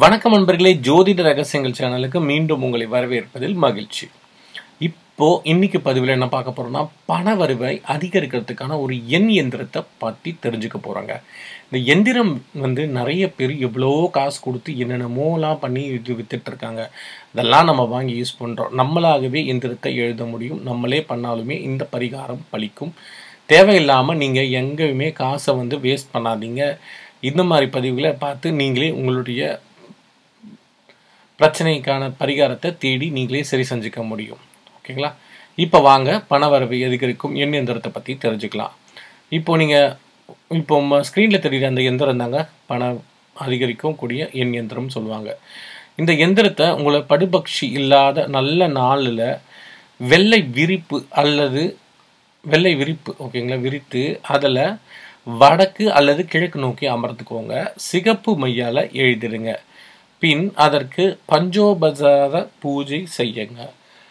வணக்கம் நண்பர்களே ஜோதிட ரகசியங்கள் சேனலுக்கு மீண்டும் உங்களை வரவேற்பதில் மகிழ்ச்சி இப்போ இன்னைக்கு பதிவில் என்ன பார்க்க போறோம்னா பண வருவாய் அதிகரிக்கிறதுக்கான ஒரு எண் எந்திரத்தை பற்றி தெரிஞ்சுக்க போறாங்க இந்த எந்திரம் வந்து நிறைய பேர் எவ்வளோ காசு கொடுத்து என்னென்னமோலாம் பண்ணி இது வித்துட்டு இருக்காங்க இதெல்லாம் நம்ம வாங்கி யூஸ் பண்ணுறோம் நம்மளாகவே எந்திரத்தை எழுத முடியும் நம்மளே பண்ணாலுமே இந்த பரிகாரம் பலிக்கும் தேவையில்லாமல் நீங்கள் எங்கேயுமே காசை வந்து வேஸ்ட் பண்ணாதீங்க இந்த மாதிரி பதிவுகளை பார்த்து நீங்களே உங்களுடைய பிரச்சனைக்கான பரிகாரத்தை தேடி நீங்களே சரி செஞ்சுக்க முடியும் ஓகேங்களா இப்போ வாங்க பண வரவு அதிகரிக்கும் எண் எந்திரத்தை பற்றி தெரிஞ்சுக்கலாம் இப்போ நீங்கள் இப்போ உங்கள் ஸ்க்ரீனில் தெரியுற அந்த எந்திரம் தாங்க பண அதிகரிக்கும் கூடிய எண் எந்திரம் சொல்லுவாங்க இந்த எந்திரத்தை உங்களை படுபக்ஷி இல்லாத நல்ல நாளில் வெள்ளை விரிப்பு அல்லது வெள்ளை விரிப்பு ஓகேங்களா விரித்து அதில் வடக்கு அல்லது கிழக்கு நோக்கி அமர்ந்துக்கோங்க சிகப்பு மையால் எழுதிடுங்க பின் அதற்கு பஞ்சோபசார பூஜை செய்யுங்க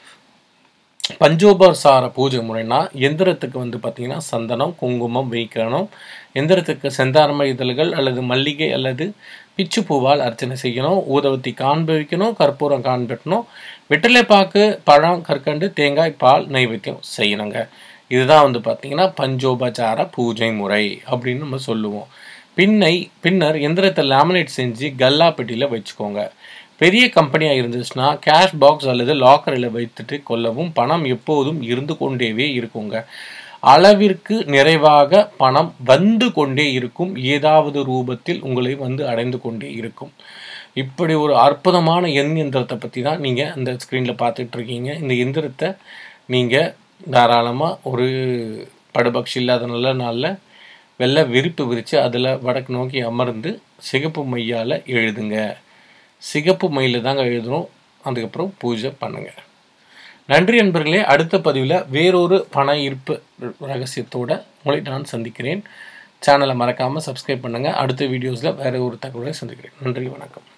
பஞ்சோபசார பூஜை முறைனா எந்திரத்துக்கு வந்து பார்த்தீங்கன்னா சந்தனம் குங்குமம் வைக்கணும் எந்திரத்துக்கு செந்தாரம இதழ்கள் அல்லது மல்லிகை அல்லது பிச்சு பூவால் அர்ச்சனை செய்யணும் ஊதவத்தி காண்பு வைக்கணும் கற்பூரம் காண்பிட்டணும் வெற்றிலைப்பாக்கு பழம் கற்கண்டு தேங்காய் பால் நைவேத்தியம் செய்யணுங்க இதுதான் வந்து பார்த்தீங்கன்னா பஞ்சோபசார பூஜை முறை அப்படின்னு நம்ம சொல்லுவோம் பின்னை பின்னர் எந்திரத்தை லேமினேட் செஞ்சு கல்லா பெட்டியில் வச்சுக்கோங்க பெரிய கம்பெனியாக இருந்துச்சுன்னா கேஷ் பாக்ஸ் அல்லது லாக்கரில் வைத்துட்டு கொள்ளவும் பணம் எப்போதும் இருந்து கொண்டேவே இருக்குங்க அளவிற்கு நிறைவாக பணம் வந்து கொண்டே இருக்கும் ஏதாவது ரூபத்தில் உங்களை வந்து அடைந்து கொண்டே இருக்கும் இப்படி ஒரு அற்புதமான எண் எந்திரத்தை பற்றி தான் நீங்கள் அந்த ஸ்க்ரீனில் பார்த்துட்டு இருக்கீங்க இந்த எந்திரத்தை நீங்கள் தாராளமாக ஒரு படுபக்ஷி இல்லாத நல்ல நாளில் வெள்ளை விரிப்பு விரித்து அதில் வடக்கு நோக்கி அமர்ந்து சிகப்பு மையால் எழுதுங்க சிகப்பு மயில தாங்க எழுதணும் அதுக்கப்புறம் பூஜை பண்ணுங்க நன்றி நண்பர்களே அடுத்த பதிவில் வேறொரு பண ஈர்ப்பு ரகசியத்தோட உங்களை நான் சந்திக்கிறேன் சேனலை மறக்காமல் சப்ஸ்கிரைப் பண்ணுங்கள் அடுத்த வீடியோஸில் வேற ஒரு தகவலை சந்திக்கிறேன் நன்றி வணக்கம்